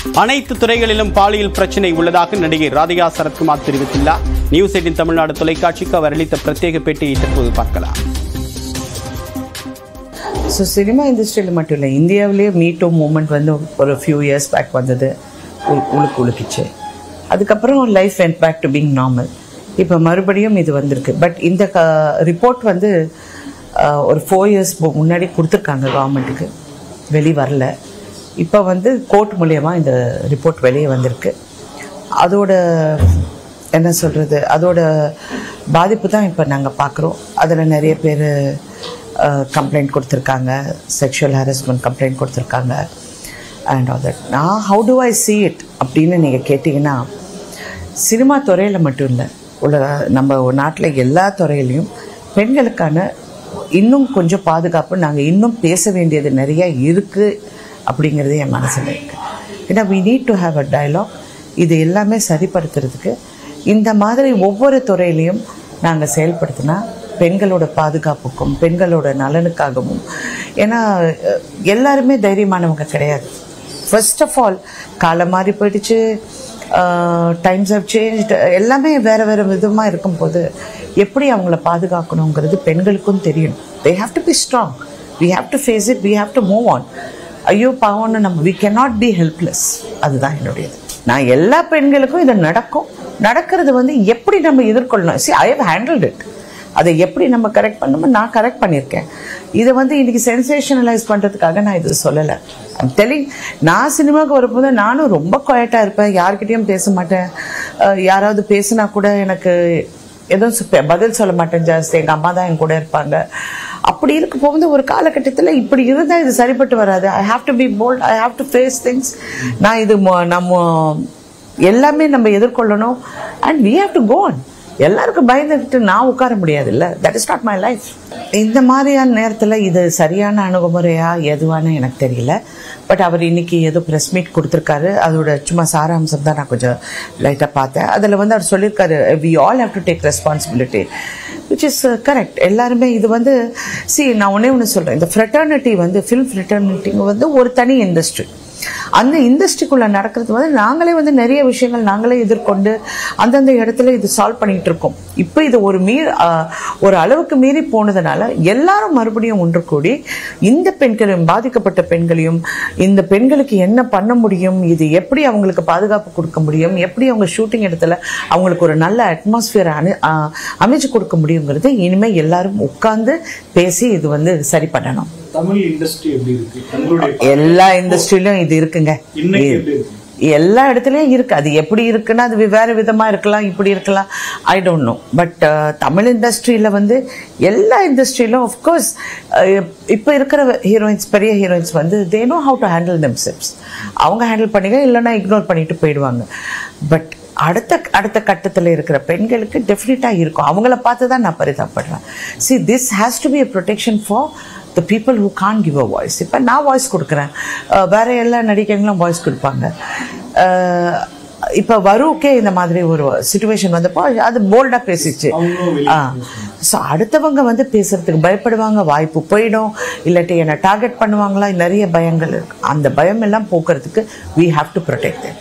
அனைத்து துறைகளிலும் பாலியல் பிரச்சனை உள்ளதாக நடிகை ராதிகா சரத்குமார் தெரிவித்துள்ளார் நியூஸ் எயிட்டின் தமிழ்நாடு தொலைக்காட்சிக்கு அவர் அளித்த பிரத்யேக பேட்டியை தற்போது பார்க்கலாம் ஸோ சினிமா இண்டஸ்ட்ரியில் மட்டும் இல்லை இந்தியாவிலேயே மீட்டோ மூமெண்ட் வந்து ஒரு ஃபியூ இயர்ஸ் பேக் வந்தது உ- உலுக்கு உலுக்கிச்சு அதுக்கப்புறம் life went back to being normal இப்போ மறுபடியும் இது வந்திருக்கு பட் இந்த ரிப்போர்ட் வந்து அஹ், ஒரு ஃபோர் இயர்ஸ் முன்னாடி கொடுத்துருக்காங்க கவர்மெண்ட்டுக்கு வெளி வரல இப்போ வந்து கோர்ட் மூலியமாக இந்த ரிப்போர்ட் வெளியே வந்திருக்கு அதோட என்ன சொல்கிறது அதோட பாதிப்பு தான் இப்போ நாங்கள் பார்க்குறோம் அதில் நிறைய பேர் கம்ப்ளைண்ட் கொடுத்துருக்காங்க செக்ஷுவல் ஹாரஸ்மெண்ட் கம்ப்ளைண்ட் கொடுத்துருக்காங்க அண்ட் ஆல் தட் நான் how to I see it அப்படின்னு நீங்கள் கேட்டிங்கன்னா சினிமா துறையில் மட்டும் இல்லை உலக நம்ம நாட்டில் எல்லா துறையிலையும் பெண்களுக்கான இன்னும் கொஞ்சம் பாதுகாப்பு நாங்கள் இன்னும் பேச வேண்டியது நிறைய இருக்குது அப்படிங்கிறது என் மனசில் இருக்குது ஏன்னா we need to have a dialogue இது எல்லாமே சரிப்படுத்துறதுக்கு இந்த மாதிரி ஒவ்வொரு துறையிலையும் நாங்கள் செயல்படுத்தினா பெண்களோட பாதுகாப்புக்கும் பெண்களோட நலனுக்காகவும் ஏன்னா அஹ், எல்லாருமே தைரியமானவங்க கிடையாது ஃபர்ஸ்ட் ஆஃப் ஆல் காலம் மாறி போயிடுச்சு டைம்ஸ் ஹவ் சேஞ்ச் எல்லாமே வேறு வேறு விதமாக இருக்கும்போது எப்படி அவங்கள பாதுகாக்கணுங்கிறது பெண்களுக்கும் தெரியும் they have to be strong we have to face it we have to move on ஐயோ பாவம்னு நம்ம வி cannot பி ஹெல்ப்லெஸ் அதுதான் என்னுடையது நான் எல்லா பெண்களுக்கும் இது நடக்கும் நடக்கிறது வந்து எப்படி நம்ம எதிர்கொள்ளணும் see I have handled it அதை எப்படி நம்ம கரெக்ட் பண்ணணுமோ நான் கரெக்ட் பண்ணியிருக்கேன் இதை வந்து இன்னைக்கு சென்சேஷனலைஸ் பண்ணுறதுக்காக நான் இது சொல்லலை ஐம் டெல்லிங் நான் சினிமாவுக்கு வரும்போது நானும் ரொம்ப குவாய்ட்டாக இருப்பேன் யார்கிட்டயும் பேச மாட்டேன் அஹ் யாராவது பேசினா கூட எனக்கு எதுவும் சொ- பதில் சொல்ல மாட்டேன் ஜாஸ்தி எங்கள் அம்மா தான் என் கூட இருப்பாங்க அப்படி இருக்க போகும்போது ஒரு காலகட்டத்தில் இப்படி இருந்தால் இது சரிப்பட்டு வராது I have to be bold I have to face things நான் இது மொ- நம்ம எல்லாமே நம்ம எதிர்கொள்ளணும் and we have to go on எல்லாருக்கும் பயந்துக்கிட்டு நான் உட்கார முடியாதுல்ல that is not my life இந்த மாதிரியான நேரத்தில் இது சரியான அணுகுமுறையா எதுவான்னு எனக்கு தெரியல பட் அவர் இன்னைக்கு ஏதோ ப்ரெஸ் மீட் கொடுத்துருக்காரு அதோட சும்மா சாராம்சம் தான் நான் கொஞ்சம் லைட்டாக பார்த்தேன் அதில் வந்து அவர் சொல்லியிருக்காரு we all have to take responsibility which is correct எல்லாருமே இது வந்து சி நான் ஒன்றே ஒன்று சொல்கிறேன் இந்த ஃப்ரெட்டர்னிட்டி வந்து ஃபில்ம் ஃப்ரெட்டர்னிட்டி வந்து ஒரு தனி இண்டஸ்ட்ரி அந்த இண்டஸ்ட்ரிக்குள்ள நடக்கிறது வந்து நாங்களே வந்து நிறைய விஷயங்கள் நாங்களே எதிர்கொண்டு அந்தந்த இடத்துல இது சால்வ் பண்ணிட்டு இருக்கோம் இப்போ இது ஒரு மீ ஆஹ், ஒரு அளவுக்கு மீறி போனதுனால எல்லாரும் மறுபடியும் ஒன்று கூடி இந்த பெண்களையும் பாதிக்கப்பட்ட பெண்களையும் இந்த பெண்களுக்கு என்ன பண்ண முடியும் இது எப்படி அவங்களுக்கு பாதுகாப்பு கொடுக்க முடியும் எப்படி அவங்க ஷூட்டிங் இடத்துல அவங்களுக்கு ஒரு நல்ல அட்மாஸ்பியர் அணு ஆஹ், அமைச்சு கொடுக்க முடியுங்கிறது இனிமேல் எல்லாரும் உட்கார்ந்து பேசி இது வந்து சரி பண்ணணும் தமிழ் இண்டஸ்ட்ரி எப்படி இருக்கு உங்களுடைய எல்லா இண்டஸ்ட்ரியிலும் இது இருக்குங்க இன்னைக்கு எப்படி இருக்கு எல்லா இடத்துலயும் இருக்கு அது எப்படி இருக்குன்னா அது வேற விதமா இருக்கலாம் இப்படி இருக்கலாம் I don't know but Tamil இண்டஸ்ட்ரியில வந்து எல்லா இண்டஸ்ட்ரியிலும் அஃப்கோர்ஸ் இப்போ இருக்கிற ஹீரோயின்ஸ் பெரிய ஹீரோயின்ஸ் வந்து they know how to handle themselves அவங்க ஹேண்டில் பண்ணிக்க இல்லைன்னா இக்னோர் பண்ணிட்டு போயிடுவாங்க பட் அடுத்த அடுத்த கட்டத்தில் இருக்கிற பெண்களுக்கு டெஃபினட்டாக இருக்கும் அவங்கள பார்த்து தான் நான் பரிதாபப்படுறேன் see this has to be a protection for the people who can give a voice இப்போ நான் வாய்ஸ் கொடுக்குறேன் அஹ் வேற எல்லா நடிகைகளும் வாய்ஸ் கொடுப்பாங்க அஹ் இப்போ வருக்கே இந்த மாதிரி ஒரு சுச்சுவேஷன் வந்தப்போ அது போல்டாக பேசிச்சு அவங்களும் வெளிய ஸோ அடுத்தவங்க வந்து பேசுறதுக்கு பயப்படுவாங்க வாய்ப்பு போயிடும் இல்லாட்டி என்னை டார்கெட் பண்ணுவாங்களா நிறைய பயங்கள் இருக்கு அந்த பயம் எல்லாம் போக்குறதுக்கு வி ஹாவ் டு ப்ரொடெக்ட்